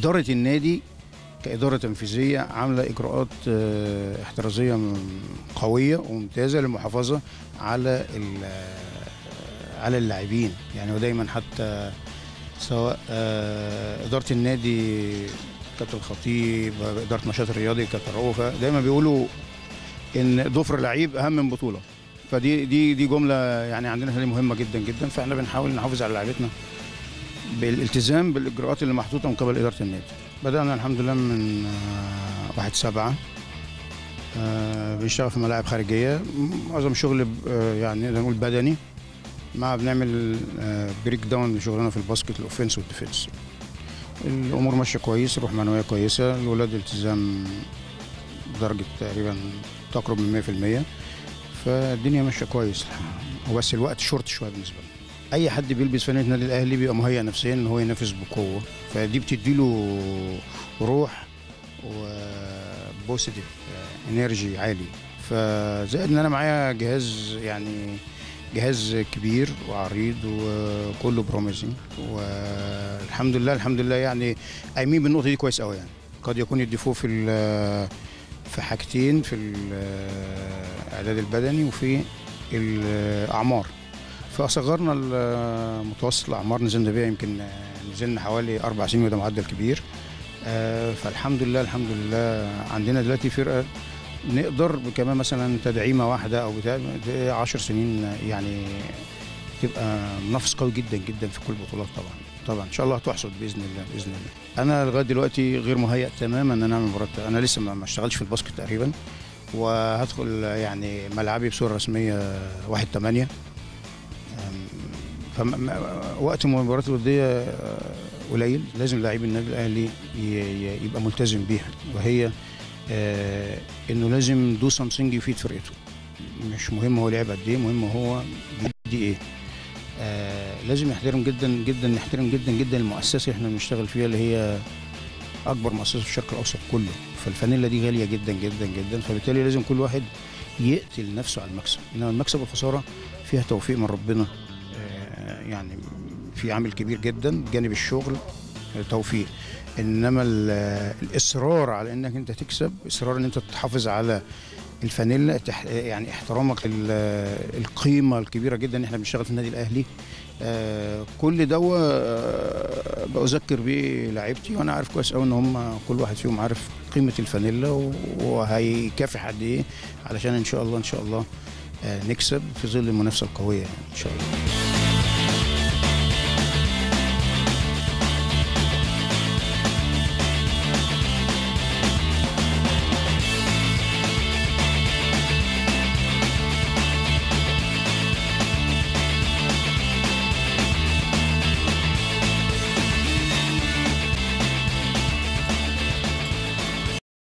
اداره النادي كاداره تنفيذيه عامله اجراءات آه، احترازيه م- قويه وممتازه للمحافظه على ال- آه، على اللاعبين يعني ودايما حتى سواء آه، اداره النادي كابتن الخطيب اداره النشاط الرياضي كابتن رؤوفه دايما بيقولوا ان ضفر لعيب اهم من بطوله فدي دي دي جمله يعني عندنا هذه مهمه جدا جدا فاحنا بنحاول نحافظ على لعيبتنا بالالتزام بالاجراءات اللي محطوطه من قبل اداره النادي بدانا الحمد لله من آه، واحد سبعة آه، بنشتغل في ملاعب خارجيه معظم شغل ب- آه، يعني نقدر نقول بدني مع بنعمل آه، بريك داون لشغلنا في الباسكت الاوفنس والديفنس الامور ماشيه كويس الروح المعنويه كويسه الولاد التزام بدرجه تقريبا تقرب من 100% فالدنيا ماشيه كويس وبس الوقت شورت شويه بالنسبه لنا اي حد بيلبس فانله النادي الاهلي بيبقى مهيئ نفسيا ان هو ينافس بقوه فدي بتديله روح وبوزيتيف انرجي عالي فزائد ان انا معايا جهاز يعني جهاز كبير وعريض وكله بروميسنج والحمد لله الحمد لله يعني قايمين بالنقطه دي كويس قوي يعني قد يكون الديفو في ال- في حاجتين في الاعداد البدني وفي الاعمار فصغرنا المتوسط الاعمار نزلنا بيها يمكن نزلنا حوالي اربع سنين وده معدل كبير آه، فالحمد لله الحمد لله عندنا دلوقتي فرقه نقدر كمان مثلا تدعيمه واحده او بتاع 10 سنين يعني تبقى منافس قوي جدا جدا في كل البطولات طبعا طبعا ان شاء الله هتحصد باذن الله باذن الله انا لغايه دلوقتي غير مهيئ تماما ان انا اعمل مباراه انا لسه ما ما اشتغلتش في الباسكت تقريبا وهدخل يعني ملعبي بصوره رسميه 1 8 فوقت المباريات الوديه آه، قليل لازم لاعبي النادي الاهلي ي- ي- يبقى ملتزم بيها وهي آه، انه لازم دو سامثينج يفيد فرقته مش مهم هو لعب قد ايه مهم هو بيدي ايه آه لازم يحترم جدا جدا نحترم جدا جدا المؤسسه اللي احنا بنشتغل فيها اللي هي اكبر مؤسسه في الشرق الاوسط كله فالفانيلا دي غاليه جدا جدا جدا فبالتالي لازم كل واحد يقتل نفسه على المكسب انما المكسب والخساره فيها توفيق من ربنا آه يعني في عامل كبير جدا جانب الشغل آه، توفيق انما ال- الاصرار على انك انت تكسب اصرار ان انت تحافظ على الفانيلا تح- يعني احترامك لل- القيمه الكبيره جدا ان احنا بنشتغل في النادي الاهلي آه، كل ده آه، بأذكر بيه لعيبتي وانا عارف كويس قوي ان هم كل واحد فيهم عارف قيمه الفانيلا و- وهيكافح قد ايه علشان ان شاء الله ان شاء الله آه، نكسب في ظل المنافسه القويه يعني ان شاء الله